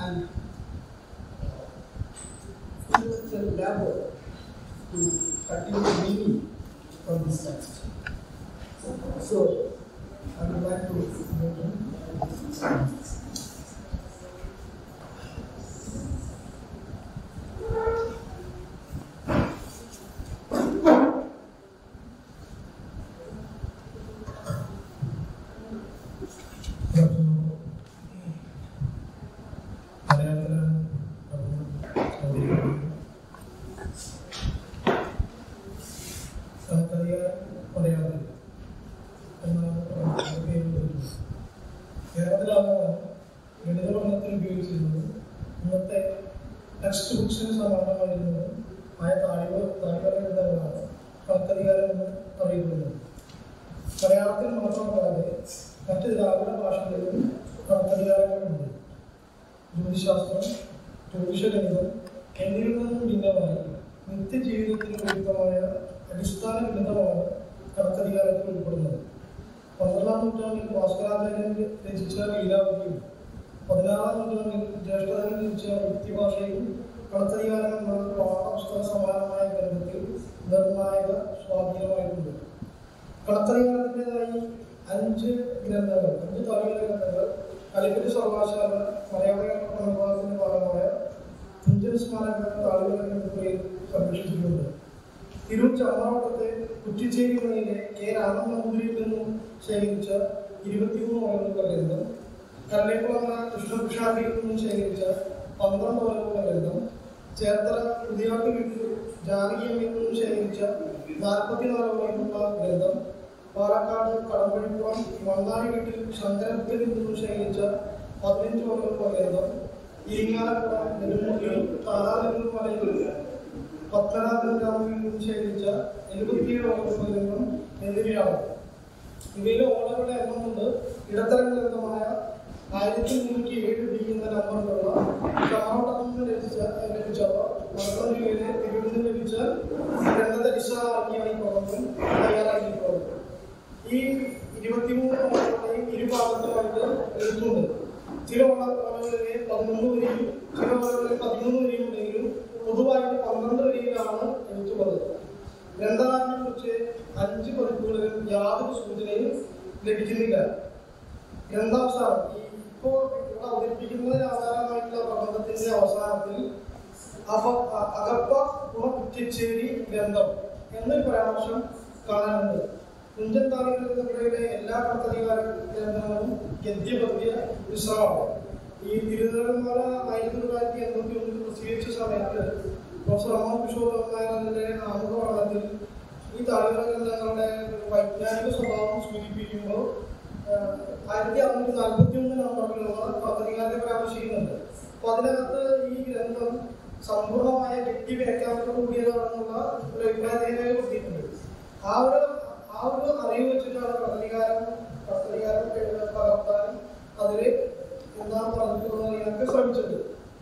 and it's a labor to continue the meaning from this text. So, I would like to move on. മലയാളത്തിലാണ് നമുക്കറിയാം മലയാളത്തിൽ എന്നാണ് പേര് വരുന്നത് കേരളത്തിലാണ് ഗണിത പഠനത്തിൽ ഉപയോഗിച്ചിരുന്നത് ഇന്നത്തെ ടെക്സ്റ്റ് ബുക്സിന് സമാനമായിരുന്നത് ആയ താളിക താളിക ഗ്രന്ഥങ്ങളാണ് കണക്കധികാരം എന്ന് അറിയപ്പെടുന്നത് മലയാളത്തിൽ മാത്രമല്ലാതെ മറ്റ് ദ്രാവിഡ ഭാഷകളിലും കണക്കധികാരങ്ങളുണ്ട് ജ്യോതിശാസ്ത്രം ജ്യോതിഷഗണിതം എന്നിവയിൽ നിന്നും ഭിന്നമായി നിത്യജീവിതത്തിന് ഉപയുക്തമായ അടിസ്ഥാന ഗണിതമാണ് കണക്കധികാരത്തിൽ ഉൾപ്പെടുന്നത് പന്ത്രണ്ടാം നൂറ്റാണ്ടിൽ ഭാസ്കരാചാര്യൻ രചിച്ച ലീലാവതിയും പതിനാറാം നൂറ്റാണ്ടിൽ ജ്യേഷ്ഠതൻ രചിച്ച യുക്തിഭാഷയും കണക്കധികാരം എന്ന പാഠപുസ്തക സമാനമായ ഗ്രന്ഥത്തിൽ നിർണായക സ്വാധീനമായിട്ടുണ്ട് കണക്കധികാരത്തിൻ്റെതായി അഞ്ച് ഗ്രന്ഥങ്ങൾ അഞ്ച് താളിക ഗ്രന്ഥങ്ങൾ കാലിക്കറ്റ് സർവകലാശാല മലയാള വിഭാഗത്തിന്റെ ഭാഗമായ തുഞ്ചൻ സ്മാരക താളിക ഗ്രന്ഥത്തിൽ സംരക്ഷിച്ചിട്ടുണ്ട് തിരൂർ ചമ്മാവട്ടത്തെ കുറ്റിച്ചേരി മണിയിലെ കെ രാമൻ നമ്പൂരിയിൽ നിന്നും ശേഖരിച്ച ഇരുപത്തിമൂന്ന് ഓലകളുടെ ഗ്രന്ഥം കല്ലേക്കുളങ്ങര കൃഷ്ണപിഷാദിയിൽ നിന്നും ശേഖരിച്ച പന്ത്രണ്ട് ഓലകളുടെ ഗ്രന്ഥം ചേർത്തല പുതിയാട്ട് വീട്ടിൽ ജാനകിയമ്മയിൽ നിന്നും ശേഖരിച്ച നാൽപ്പത്തിനാല് ഓലകളുള്ള ഗ്രന്ഥം പാലക്കാട് കടമ്പഴിപ്പുറം മങ്ങാടി വീട്ടിൽ ശങ്കരത്തിൽ നിന്നും ശേഖരിച്ച പതിനഞ്ച് ഓലകളുള്ള ഗ്രന്ഥം ഇരിങ്ങാലക്കുളം നെടുമുള്ളിൽ താരാനെല്ലൂർ മലയിൽ പത്തനാപുരം ഗ്രാമത്തിൽ നിന്നും ശേഖരിച്ച എഴുപത്തിയേഴ് ഓലകളും എതിരെയാണ് ഇവയിലെ ഓലകളുടെ എണ്ണം കൊണ്ട് ഇടത്തരം ഗ്രന്ഥമായ ആയിരത്തി മുന്നൂറ്റി ഏഴ് ബി എന്ന നമ്പറിലുള്ള കർണാടകത്തിൽ നിന്ന് ലഭിച്ച ലഭിച്ചവ മലപ്പുറം ജില്ലയിലെ തിരുവിൽ നിന്ന് ലഭിച്ച ഗ്രന്ഥത്തെ അടിസ്ഥാനമാക്കിയാണ് ഈ പ്രബന്ധം തയ്യാറാക്കിയിട്ടുള്ളത് ഈ ഇരുപത്തിമൂന്ന് ഓലകളെയും ഇരുഭാഗത്തുമായിട്ട് എഴുതുന്നുണ്ട് ചില ഓലകളിലെ പതിനൊന്ന് വരെയും ചില ഓലകളിൽ പതിമൂന്ന് വരെയും ഉണ്ടെങ്കിലും പൊതുവായിട്ട് പന്ത്രണ്ട് വരിയിലാണ് എഴുത്തുള്ളത് ഗ്രന്ഥകാരനെ കുറിച്ച് അഞ്ച് പതിപ്പുകളിലും യാതൊരു സൂചനയും ലഭിക്കുന്നില്ല ഗ്രന്ഥാവസാനം ഈ ഇപ്പോൾ ഇവിടെ അവതരിപ്പിക്കുന്നതിന് ആധാരമായിട്ടുള്ള പ്രബന്ധത്തിന്റെ അവസാനത്തിൽ അപ അ- അകപ്പ കുണക്കുറ്റിച്ചേരി ഗ്രന്ഥം എന്നൊരു പരാമർശം കാണാനുണ്ട് കുഞ്ചൻ താളികളുടെ എല്ലാ കണക്കധികാര ഗ്രന്ഥങ്ങളും ഗദ്യപദ്യ വിശ്രമമാണ് ഈ തിരുവനന്തപുരം ആയിരത്തി തൊള്ളായിരത്തി എൺപത്തി ഒന്നിൽ പ്രസിദ്ധീകരിച്ച സമയത്ത് പ്രൊഫസർ അമ്മ കിഷോർ നായരുടെ ആമുഖ പഠനത്തിൽ ഈ താളിക ഗ്രന്ഥങ്ങളുടെ വൈജ്ഞാനിക സ്വഭാവം സൂചിപ്പിക്കുമ്പോൾ ആഹ്, ആയിരത്തി അറുന്നൂറ്റി നാൽപ്പത്തി ഒന്ന് നമ്പറിലുള്ള പദ്ധതികാരെ പരാമർശിക്കുന്നുണ്ട് അപ്പൊ അതിനകത്ത് ഈ ഗ്രന്ഥം സമ്പൂർണമായ വ്യക്തി വ്യാഖ്യാനത്തോട് കൂടിയതാണെന്നുള്ള ഒരു അഭിപ്രായത്തെ കൊടുത്തിട്ടുണ്ട് ആ ഒരു ആ ഒരു അറിവ് വെച്ചിട്ടാണ് പദ്ധതികാരം പദ്ധതികാരം പകർത്താനും അതിൽ എന്താണ് പറഞ്ഞിട്ടുള്ളത് എന്നൊക്കെ ശ്രമിച്ചത്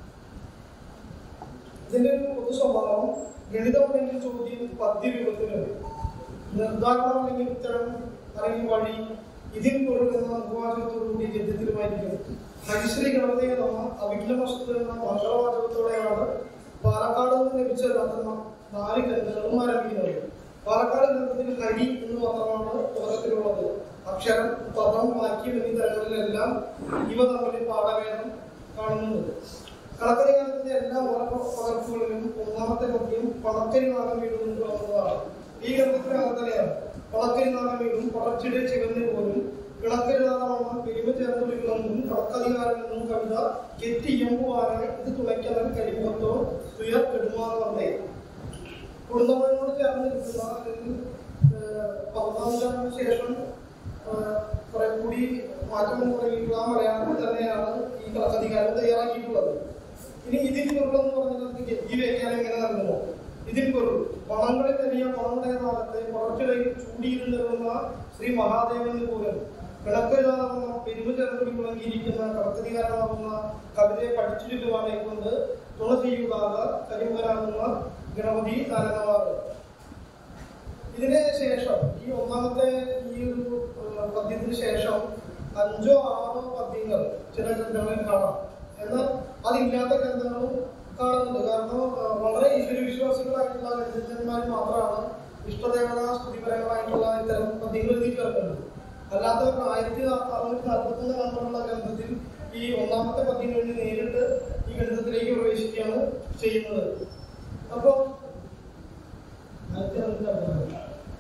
ഇതിന്റെ ഒരു പൊതു സ്വഭാവം ഗണിതമുണ്ടെങ്കിൽ ചോദ്യം പദ്യ രൂപത്തിലുണ്ട് നിർദ്ധാരണം അല്ലെങ്കിൽ ഉത്തരം അല്ലെങ്കിൽ വഴി ഇതിൽ പൊരുൾ എന്ന മുഖവാചകത്തോടുകൂടി ഗദ്യത്തിലുമായിരിക്കും ഹരിശ്രീ ഗണപതിയെ നമ്മ അവിഘ്ന വസ്തു എന്ന മംഗളവാചകത്തോടെയാണ് പാലക്കാട് നിന്ന് ലഭിച്ച രത്ന നാല് ഗ്രന്ഥങ്ങളും ആരംഭിക്കുന്നത് പാലക്കാട് ഗ്രന്ഥത്തിൽ ഹരി എന്ന് മാത്രമാണ് തുടക്കത്തിലുള്ളത് അക്ഷരം പദം വാക്യം എന്നീ തരങ്ങളിലെല്ലാം ഇവ തമ്മിൽ പാഠഭേദം കാണുന്നുണ്ട് കളക്കരികാലത്തിന്റെ എല്ലാ പകർപ്പുകളിലും ഒന്നാമത്തെ പദ്യം പണക്കരി നാഗം വീടുന്നുണ്ട് എന്നതാണ് ഈ ഗ്രന്ഥത്തിന് അങ്ങനെയാണ് പണക്കരി നാഗം വീടും പടച്ചിടെ ചികഞ്ഞു പോലും കിളക്കരി നാഗമാണ് പെരുമ ചേർന്ന് വിളിക്കണമെന്നും കടക്കധികാരം എന്നും കവിത കെറ്റി എമ്പുവാനായി ഇത് തുളയ്ക്കാൻ കഴിയുമത്തോ തുയർ കെടുമാറേ കുടുംബങ്ങളോട് ചേർന്ന് നിൽക്കുന്ന അല്ലെങ്കിൽ ഏഹ്, പതിനാം നൂറ്റാണ്ടിന് ശേഷം ഏഹ്, കുറെ കൂടി മാറ്റം തുടങ്ങിയിട്ടുള്ള മലയാളത്തിൽ തന്നെയാണ് ഈ കളക്കധികാരം തയ്യാറാക്കിയിട്ടുള്ളത് ഇനി ഇതിൽ പൊരുളെന്ന് പറഞ്ഞാൽ ഗദ്യ വ്യാഖ്യാനം എങ്ങനെ നൽകുമോ ഇതിൽ പൊരുൾ പണങ്ങളിൽ തെളിയ പണങ്ങളുടെ കാലത്ത് പുറത്തിടയിൽ ചൂടിയിരുന്നിരുന്ന ശ്രീ മഹാദേവന് പോലും കിടക്കില്ലാതാവുന്ന പെരുമ ചേർന്ന് വിളങ്ങിയിരിക്കുന്ന കടക്കധികാരമാകുന്ന കവിതയെ പഠിച്ചു ചൊല്ലുവാനെ കൊണ്ട് തുണ ചെയ്യുക കരിമ്പനാകുന്ന ഗണപതി താരകമാറ് ഇതിന് ശേഷം ഈ ഒന്നാമത്തെ ഈ ഒരു ഏഹ്, പദ്യത്തിന് ശേഷം അഞ്ചോ ആറോ പദ്യങ്ങൾ ചില ഗ്രന്ഥങ്ങളിൽ കാണാം എന്നാൽ അതില്ലാത്ത ഗ്രന്ഥങ്ങളും കാണുന്നുണ്ട് കാരണം ആ, വളരെ ഈശ്വരവിശ്വാസികളായിട്ടുള്ള ഗണിതജ്ഞന്മാർ മാത്രമാണ് ഇഷ്ടദേവത സ്തുതിപരങ്ങളായിട്ടുള്ള ഇത്തരം പദ്യങ്ങൾ എഴുതി ചേർക്കുന്നത് അല്ലാത്തവർ ആയിരത്തി അറുന്നൂറ്റി നാൽപ്പത്തി ഒന്ന് കണ്ടുള്ള ഗ്രന്ഥത്തിൽ ഈ ഒന്നാമത്തെ പദ്യം കഴിഞ്ഞ് നേരിട്ട് ഈ ഗണിതത്തിലേക്ക് പ്രവേശിക്കുകയാണ് ചെയ്യുന്നത് അപ്പോൾ ആയിരത്തി അറുന്നൂറ്റി നാൽപ്പത്തി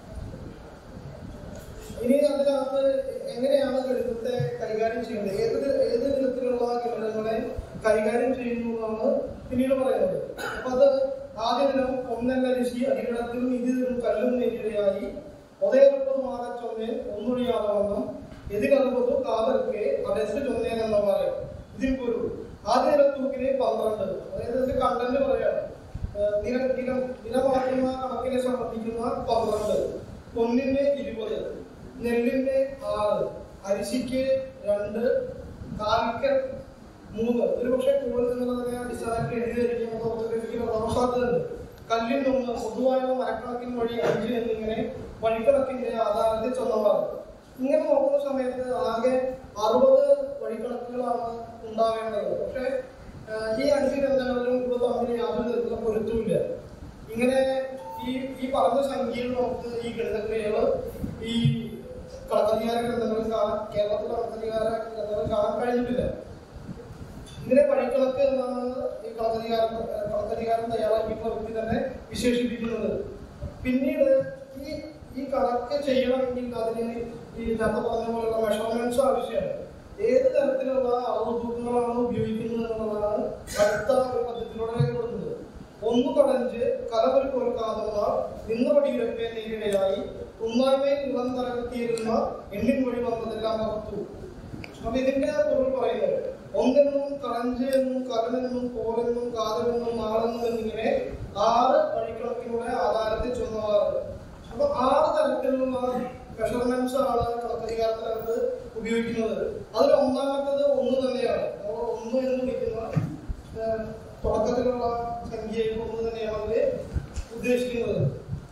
ഇനി അതിനകത്ത് എങ്ങനെയാണ് ഗണിതത്തെ കൈകാര്യം ചെയ്യുന്നത് ഏത് ഏത് വിധത്തിലുള്ള ഗണിതങ്ങളെ കൈകാര്യം ചെയ്യുന്നു എന്നാണ് പിന്നീട് പറയുന്നത് അപ്പൊ അത് ആദ്യ ദിനം ഒന്നെന്ന ഋഷി അധികടത്തിൽ ഇതിലും കല്ലും നേരിടയായി ഒതേറുപ്പത് മാകച്ചൊന്നേൻ ഒന്നൊഴിയാതെ വണ്ണം എതിരറുപത് കാതൽക്കെ അടച്ച് ചൊന്നേൻ എന്ന പറയും ഇതിൽ പോലും ആദ്യ ദിനത്തൂക്കിന് പന്ത്രണ്ട് അതായത് ഇതിന്റെ കണ്ടന്റ് പറയാണ് ഏഹ് ദിന ദിനം ദിനമാറ്റുന്ന കണക്കിനെ സംബന്ധിക്കുന്ന പന്ത്രണ്ട് പൊന്നിന് ഇരുപത് നെല്ലിന് ആറ് അരിശിക്ക് രണ്ട് കാലിക്ക് മൂന്ന് ഒരു പക്ഷേ കൂടുതൽ നിന്നുള്ളതിനെ അടിസ്ഥാനത്തിൽ എഴുതിയിരിക്കും ഓർത്തോഗ്രാഫിക്ക് പ്രധാന സാധ്യതയുണ്ട് കല്ലിന് ഒന്ന് പൊതുവായുള്ള മരക്കണക്കിന് വഴി അഞ്ച് എന്നിങ്ങനെ വഴിക്കണക്കിന്റെ ആധാരത്തിൽ ചെന്നതാണ് ഇങ്ങനെ നോക്കുന്ന സമയത്ത് ആകെ അറുപത് വഴിക്കണക്കുകളാണ് ഉണ്ടാവേണ്ടത് പക്ഷേ ആഹ് ഈ അഞ്ച് ഗ്രന്ഥങ്ങളിലും ഇപ്പോൾ തമ്മിൽ യാതൊരു തരത്തിലുള്ള പൊരുത്തമില്ല ഇങ്ങനെ ഈ ഈ പറഞ്ഞ സംഖ്യയിൽ നമുക്ക് ഈ ഗണിതക്രിയകൾ ഈ കളക്കധികാര ഗ്രന്ഥങ്ങളിൽ കാണാൻ കേരളത്തിലെ കളക്കധികാര ഗ്രന്ഥങ്ങളിൽ കാണാൻ കഴിഞ്ഞിട്ടില്ല ഇതിനെ വഴിക്കണക്ക് എന്നാണ് ഈ കളക്കധികാരം കളക്കധികാരം തയ്യാറാക്കിയിട്ടുള്ള വ്യക്തി തന്നെ വിശേഷിപ്പിക്കുന്നത് പിന്നീട് ഈ ഈ കണക്ക് ചെയ്യണമെങ്കിൽ അതിന് ഈ നേരത്തെ പറഞ്ഞ പോലുള്ള മെഷർമെന്റ്സ് ആവശ്യമാണ് ഏത് തരത്തിലുള്ള അളവ് തൂക്കങ്ങളാണ് ഉപയോഗിക്കുന്നത് എന്നുള്ളതാണ് അടുത്ത ഒരു പദ്ധതിയിലൂടെ രേഖപ്പെടുന്നത് ഒന്ന് തടഞ്ച് കലവൊരു കൊടുക്കാതുന്ന നിന്നപടിയിലൊക്കെ നേരിടയായി ഉണ്ണായ്മയിൽ നിളം തലകത്തിയിരുന്ന എണ്ണിൻ വഴി വന്നതെല്ലാം പുറത്തു അപ്പൊ ഇതിന്റെ പൊരുൾ പറയുന്നത് ഒന്നെന്നും കളഞ്ച് എന്നും കലനെന്നും കോലെന്നും കാതലെന്നും നാളെന്നും എന്നിങ്ങനെ ആറ് വഴിക്കണക്കിലൂടെ ആധാരത്തിൽ ചൊന്നവാറ് അപ്പൊ ആറ് തരത്തിലുള്ള മെഷർമെന്റ്സ് ആണ് കണക്കധികാരത്തിനകത്ത് ഉപയോഗിക്കുന്നത് അതിൽ ഒന്നാമത്തത് ഒന്ന് തന്നെയാണ് നമ്മൾ ഒന്ന് എന്ന് വിളിക്കുന്ന ഏഹ്, തുടക്കത്തിലുള്ള സംഖ്യയിൽ ഒന്ന് തന്നെയാണ് അതിൽ ഉദ്ദേശിക്കുന്നത്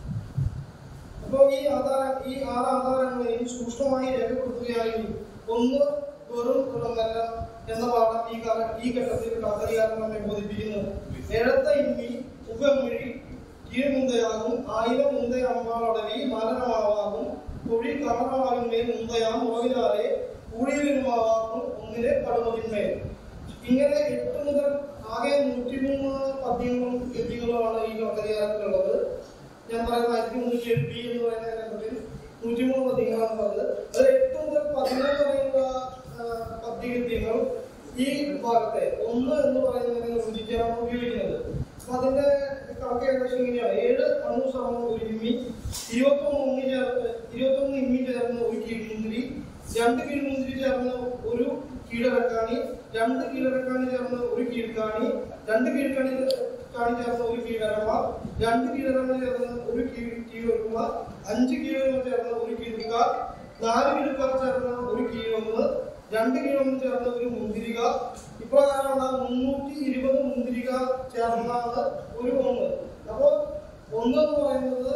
അപ്പോൾ ഈ ആധാര ഈ ആറ് ആധാരങ്ങളെയും സൂക്ഷ്മമായി രേഖപ്പെടുത്തുകയാണെങ്കിൽ ഒന്ന് വെറും ഒന്നല്ല എന്ന പാഠം ഈ കാല ഈ ഘട്ടത്തിൽ കഥകാരൻ നമ്മെ ബോധിപ്പിക്കുന്നു എഴുത്ത ഇമ്മി ഉഗമിഴി കീഴ്മുന്തയാകും ആയിരം മുന്തയ അമ്പാളടവി മാലനമാവാകും തൊഴിൽ കമറമാകുമേൽ മുന്തയാം ഉറവിലാറെ ഊഴിയിലുമാവാകും ഒന്നിലെ കടുവതിന്മേൽ ഇങ്ങനെ എട്ട് മുതൽ ആകെ നൂറ്റിമൂന്ന് പദ്യങ്ങളും ഗദ്യങ്ങളുമാണ് ഈ കഥകാരത്തിലുള്ളത് ഞാൻ പറയുന്ന ആയിരത്തി മുന്നൂറ്റി എഴുപി എന്ന് പറയുന്ന ഗ്രന്ഥത്തിൽ നൂറ്റിമൂന്ന് പദ്യങ്ങളാണ് പറഞ്ഞത് അത് എട്ട് മുതൽ പതിനൊന്ന് വരെയുള്ള ആ, പദ്യഗദ്യങ്ങൾ ഈ ഭാഗത്തെ ഒന്ന് എന്ന് പറയുന്നതിനെ നിർവചിക്കാണ് ഉപയോഗിക്കുന്നത് അപ്പൊ അതിന്റെ കണക്ക് ഏകദേശം ഇങ്ങനെയാണ് ഏഴ് അണു സമം ഒരു ഇമ്മി ഇരുപത്തൊന്ന് ഉണ്ണി ചേർന്ന് ഇരുപത്തൊന്ന് ഇമ്മി ചേർന്ന് ഒരു കീഴ്മുന്തിരി രണ്ട് കീഴ്മുന്തിരി ചേർന്ന് ഒരു കീഴടക്കാണി രണ്ട് കീഴടക്കാണി ചേർന്ന് ഒരു കീഴ്ക്കാണി രണ്ട് കീഴ്ക്കാണി കാണി ചേർന്ന് ഒരു കീഴരമ രണ്ട് കീഴരമ ചേർന്ന് ഒരു കീഴ് കീഴൊരുമ അഞ്ച് കീഴൊരുമ ചേർന്ന് ഒരു കീഴുക നാല് കീഴുകാർ ചേർന്ന് ഒരു കീഴൊന്ന് രണ്ട് കീഴൊന്ന് ചേർന്ന് ഒരു മുന്തിരിക ഇപ്രകാരമുള്ള മുന്നൂറ്റി ഇരുപത് മുന്തിരിക ചേർന്നാണ് ഒരു ഒന്ന് അപ്പോൾ ഒന്ന് എന്ന് പറയുന്നത്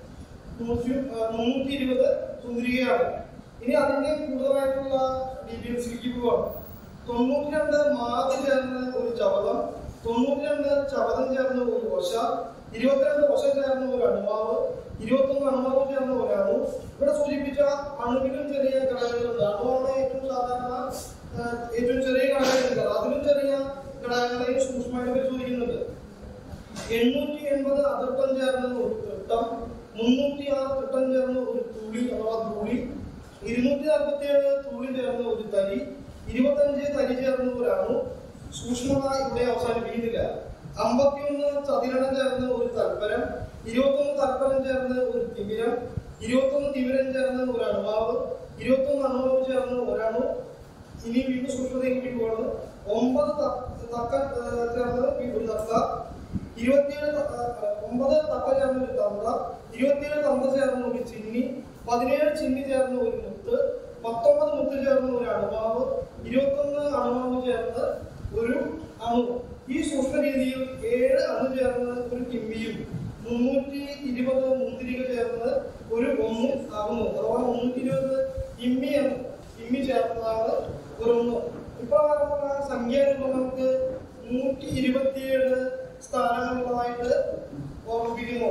നൂറ്റി ആ, മുന്നൂറ്റി ഇരുപത് മുന്തിരികയാണ് ഇനി അതിന്റെ കൂടുതലായിട്ടുള്ള ഡീറ്റെയിൽസിലേക്ക് പോവാം തൊണ്ണൂറ്റി രണ്ട് മാതി ചേർന്ന് ഒരു ചവതം തൊണ്ണൂറ്റി രണ്ട് ചവതം ചേർന്ന് ഒരു വശ ഇരുപത്തിരണ്ട് വശം ചേർന്ന് ഒരു അണുമാവ് ഇരുപത്തൊന്ന് അണുമാവ് ചേർന്ന് ഒരു അണു ഇവിടെ സൂചിപ്പിച്ച അണുവിലും ചെറിയ ഘടകങ്ങളുണ്ട് അണുവാണ് ഏറ്റവും സാധാരണ ആ, ഏറ്റവും ചെറിയ ഘടകങ്ങൾ അതിലും ചെറിയ ഘടകങ്ങളെയും സൂക്ഷ്മമായിട്ട് പരിശോധിക്കുന്നുണ്ട് എണ്ണൂറ്റി എൺപത് അതിർത്തം ചേർന്ന് ഒരു തൃട്ടം മുന്നൂറ്റി ആറ് തൃട്ടം ചേർന്ന് ഒരു തുളി അഥവാ തുളി ഇരുന്നൂറ്റി നാൽപ്പത്തി ഏഴ് തുളി ചേർന്ന് ഒരു തരി ഇരുപത്തഞ്ച് തരി ചേർന്ന് ഒരു അണു സൂക്ഷ്മത ഇവിടെ അവസാനിപ്പിക്കുന്നില്ല അമ്പത്തിയൊന്ന് ചതിരണം ചേർന്ന് ഒരു തൽപരം ഇരുപത്തൊന്ന് തൽപരം ചേർന്ന് ഒരു തിമിരം ഇരുപത്തൊന്ന് തിമിരം ചേർന്ന് ഒരു അണുവാവ് ഇരുപത്തൊന്ന് അണുവാവ് ചേർന്ന് ഒരണു ഇനി വീണ്ടും സൂക്ഷ്മതയിലേക്ക് പോവാണ് ഒമ്പത് ത- തക്ക ഏഹ്, ചേർന്ന് ഒരു തക്ക ഇരുപത്തിയേഴ് ത- ഏഹ്, ഒമ്പത് തക്ക ചേർന്ന് ഒരു തന്ത ഇരുപത്തിയേഴ് തന്ത ചേർന്ന് ഒരു ചിന്നി പതിനേഴ് ചിന്നി ചേർന്ന് ഒരു മുത്ത് പത്തൊമ്പത് മുത്ത് ചേർന്ന് ഒരു അണുമാവ് ഇരുപത്തൊന്ന് അണുമാവ് ചേർന്ന് ഒരു അണു ഈ സൂക്ഷ്മ രീതിയിൽ ഏഴ് അണു ചേർന്ന് ഒരു കിമ്മിയും മുന്നൂറ്റി ഇരുപത് മുന്തിരിക ചേർന്ന് ഒരു ഒന്നും ആകുന്നു അഥവാ മുന്നൂറ്റി ഇരുപത് ഇമ്മിയാണ് ഇമ്മി ചേർന്നതാണ് ഒരു ഒന്ന് ഇപ്രകാരമുള്ള സംഖ്യാരൂപം നമുക്ക് നൂറ്റി ഇരുപത്തിയേഴ് സ്ഥാനങ്ങളുള്ളതായിട്ട് ഓർമ്മിപ്പിക്കുന്നു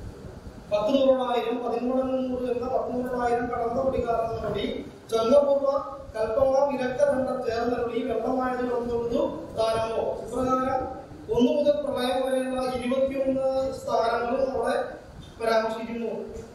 പത്ത് നൂറായിരം പതിമൂന്ന് നൂറ് എന്ന പത്ത് നൂറായിരം കടന്ന കുടികാരണി ചങ്ങപൂർവ കൽപ്പമ വിലക്ക ദണ്ഡ ചേർന്നരുളി വെള്ളമായത് വന്നുള്ളൂ സ്ഥാനമോ ഇപ്രകാരം ഒന്നു മുതൽ പ്രളയം വരെയുള്ള ഇരുപത്തിയൊന്ന് സ്ഥാനങ്ങളും അവിടെ പരാമർശിക്കുന്നു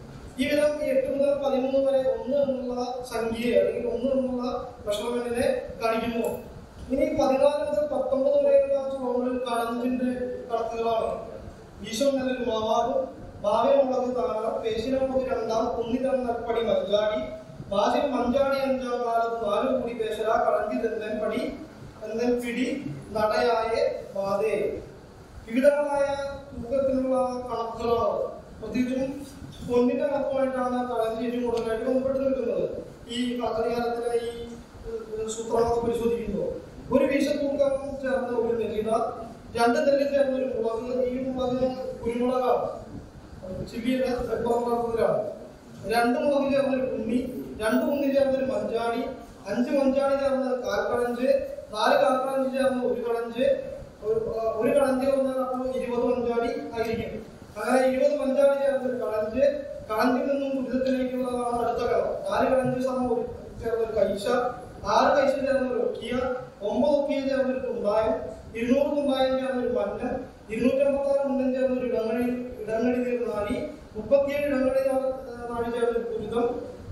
ഈ വിധം എട്ട് മുതൽ പതിമൂന്ന് വരെ ഒന്ന് എന്നുള്ള സംഖ്യയെ അല്ലെങ്കിൽ ഒന്ന് എന്നുള്ള മെഷർമെന്റിനെ കാണിക്കുന്നു ഇനി പതിനാല് മുതൽ പത്തൊമ്പത് വരെയുള്ള ശ്ലോകങ്ങളിൽ കാലത്തിന്റെ കണക്കുകളാണ് ഈശോ നല്ലൊരു മാവാകും ഭാവ്യമുള്ളത് താഴം പേശിനമുള്ളത് രണ്ടാം കുന്നിതം നൽപ്പടി മഞ്ചാടി വാചിൽ മഞ്ചാടി അഞ്ചാം കാലത്ത് നാലു കൂടി പേശര കളഞ്ചി തെന്തൻ പടി തെന്തൻ പിടി നടയായ വാതേ വിവിധങ്ങളായ തൂക്കത്തിനുള്ള കണക്കുകളാണ് പ്രത്യേകിച്ചും പൊന്നിന്റെ കണക്കുമായിട്ടാണ് കളഞ്ചി ഏറ്റവും കൂടുതലായിട്ട് ബന്ധപ്പെട്ട് നിൽക്കുന്നത് ഈ കണക്കധികാരത്തിലെ ഈ ഏഹ്, സൂത്രങ്ങളൊക്കെ പരിശോധിക്കുമ്പോൾ ഒരു വീശ തൂക്കം ചേർന്ന ഒരു നെല്ലിത രണ്ട് നെല്ല് ചേർന്ന ഒരു മുളക് ഈ മുളക് കുരുമുളകാണ് ചില്ലിയുടെ പെപ്പറത്തിലാണ് രണ്ട് മുളക് ചേർന്ന ഒരു കുന്നി രണ്ട് കുന്നി ചേർന്ന ഒരു മഞ്ചാടി അഞ്ച് മഞ്ചാടി ചേർന്ന് കാൽക്കടഞ്ച് നാല് കാൽക്കടഞ്ച് ചേർന്ന് ഒരു കടഞ്ച് ഒരു ആ, ഒരു കടഞ്ച് പറഞ്ഞാൽ അപ്പോൾ ഇരുപത് മഞ്ചാടി ആയിരിക്കും അങ്ങനെ ഇരുപത് മഞ്ചാടി ചേർന്ന ഒരു കടഞ്ച് കടഞ്ചിൽ നിന്നും ദുരിതത്തിലേക്കുള്ളതാണ് അടുത്ത കടം നാല് കടഞ്ച് സമം ഒരു ചേർന്ന ഒരു കൈശ ആറ് കൈശ ചേർന്ന ഒരു ഒക്കിയ ഒമ്പത് ഒക്കിയ ചേർന്ന ഒരു തുണ്ടായം ഇരുന്നൂറ് തുണ്ടായം ചേർന്ന ഒരു മന്നൻ ഇരുന്നൂറ്റമ്പത്തി ആറ് മുണ്ടൻ ചേർന്ന ഒരു ഇടങ്ങഴി ഇടങ്ങഴി തീർന്ന നാടി മുപ്പത്തിയേഴ് ഇടങ്ങഴി നാ- നാടി ചേർന്ന ഒരു ദുരിതം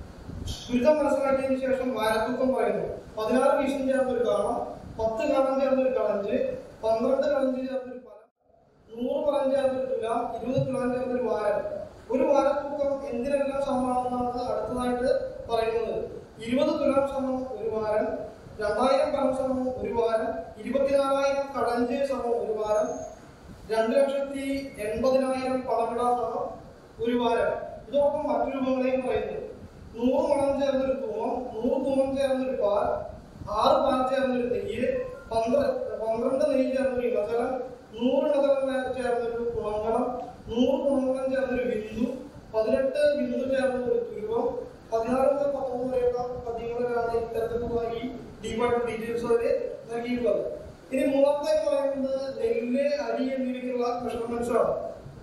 ദുരിതം മനസ്സിലാക്കിയതിനു ശേഷം വാരത്തൂക്കം പറയുന്നു പതിനാറ് വീശം ചേർന്ന ഒരു കാണം പത്ത് കാണം ചേർന്ന ഒരു കളഞ്ച് പന്ത്രണ്ട് കളഞ്ച് ചേർന്ന ഒരു പലം നൂറ് പലം ചേർന്ന ഒരു തുലാം ഇരുപത് തുലാം ചേർന്ന ഒരു വാരം ഒരു വാരത്തൂക്കം എന്തിനെല്ലാം സമമാണെന്നാണ് അടുത്തതായിട്ട് പറയുന്നത് ഇരുപത് തുലാം സമം ഒരു വാരം രണ്ടായിരം പലം സമം ഒരു വാരം ഇരുപത്തിനാലായിരം കടഞ്ച് സമം ഒരു വാരം രണ്ട് ലക്ഷത്തി എൺപതിനായിരം പണവിട സമം ഒരു വാരം ഇതോടൊപ്പം മറ്റു രൂപങ്ങളെയും പറയുന്നു നൂറ് മണം ചേർന്നൊരു തൂമം നൂറ് തൂമം ചേർന്നൊരു പാൽ ആറ് പാൽ ചേർന്നൊരു നെയ്യ് പന്ത്രണ്ട് പന്ത്രണ്ട് നെയ്യ് ചേർന്നൊരു ഇണജലം നൂറ് ഇണജലം ചേർന്നൊരു കുളങ്കളം നൂറ് കുളങ്കളം ചേർന്നൊരു ബിന്ദു പതിനെട്ട് ബിന്ദു ചേർന്ന ഒരു തുരുവം പതിനാറ് മുതൽ പത്തൊമ്പത് വരെയുള്ള പദ്യങ്ങളിലാണ് ഇത്തരത്തിലുള്ള ഈ ഡീപ്പായിട്ട് ഡീറ്റെയിൽസ് അവര് നൽകിയിട്ടുള്ളത് ഇനി മൂന്നാമത്തെ പറയുന്നത് നെല്ല് അരി എന്നിവയ്ക്കുള്ള മെഷർമെന്റ്സ് ആണ്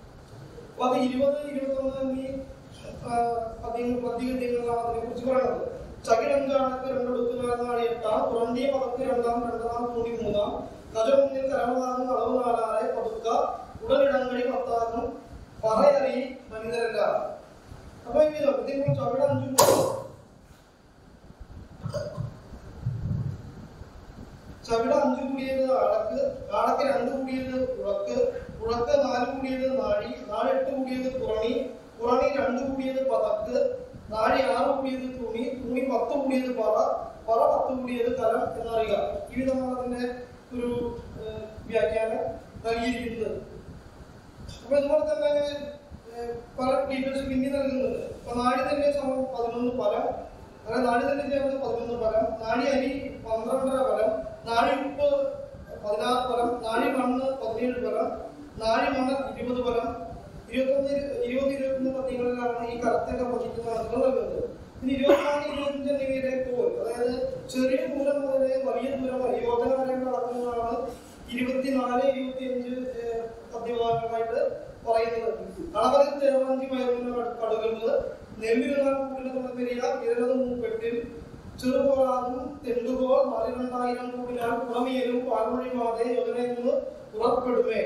അപ്പൊ അത് ഇരുപത് ഇരുപത്തൊന്ന് എന്നീ ആ, പദ്യങ്ങൾ പദ്യഗദ്യങ്ങളാണ് അതിനെ കുറിച്ച് പറയുന്നത് ചകിരഞ്ചാണക്ക് രണ്ടെടുത്തുകാരനാണ് എട്ടാം പുറന്തിയ പദക്ക് രണ്ടാം രണ്ടാം കൂടി മൂന്നാം കജമുന്നിൽ കരമതാകും അളവ് നാലാറെ പതുക്ക ഉടലിടങ്ങഴി പത്താകും പറയറി മനിതരല്ല അപ്പൊ ഈ വിധം ഇതിന് ചവിട അഞ്ചും കൂടി ചവിട അഞ്ചു കൂടിയത് അടക്ക് അടക്ക് രണ്ട് കൂടിയത് ഉഴക്ക് ഉഴക്ക് നാല് കൂടിയത് നാഴി നാല് എട്ട് കൂടിയത് പുറണി പുറണി രണ്ട് കൂടിയത് പതക്ക് നാഴി ആറ് കൂടിയത് തുണി തുണി പത്ത് കൂടിയത് പറ പറ പത്ത് കൂടിയത് കലം എന്നറിയുക ഈ വിധമാണ് അതിന്റെ ഒരു ഏഹ്, വ്യാഖ്യാനം നൽകിയിരിക്കുന്നത് അപ്പൊ ഇതുപോലെ തന്നെ ഏഹ്, പല ഡീറ്റെയിൽസ് പിന്നെ നൽകുന്നുണ്ട് അപ്പൊ നാഴി തന്നെ സമം പതിനൊന്ന് ഫലം അങ്ങനെ നാഴി തന്നെ ചേർന്ന് പതിനൊന്ന് ഫലം നാഴി അരി പന്ത്രണ്ടര ഫലം നാഴി ഉപ്പ് പതിനാറ് ഫലം നാഴി മണ്ണ് പതിനേഴ് ഫലം നാഴി മണ്ണ് ഇരുപത് ഫലം ഇരുപത്തൊന്ന് ഇരുപത് ഇരുപത്തൊന്ന് പദ്യങ്ങളിലാണ് ഈ കറക്റ്റൊക്കെ പതിക്കുന്ന കണക്കുകൾ നൽകുന്നത് ഇനി ഇരുപത്തിനാല് ഇരുപത്തഞ്ച് എന്നിവയിലെ പോൽ അതായത് ചെറിയ ദൂരം മുതൽ വലിയ ദൂരം വരെ യോജന വരെ നടക്കുന്നതാണ് ഇരുപത്തിനാല് ഇരുപത്തിയഞ്ച് ഏഹ്, പദ്യഭാഗങ്ങളായിട്ട് പറയുന്നത് അളവരിൽ തേർവഞ്ചി മയക്കുന്ന കടുകൾക്ക് നെല്ലിരുന്നാൽ കൂട്ടിൽ പെരിയ ഇരലത് മൂപ്പെട്ടിൽ ചെറുപോറാകും തെണ്ടുപോൽ മറിരണ്ടായിരം കൂടിനാൽ പുറമിയലും പാൽമൊഴി മാതെ യോജനയിൽ നിന്ന് പുറപ്പെടുമേ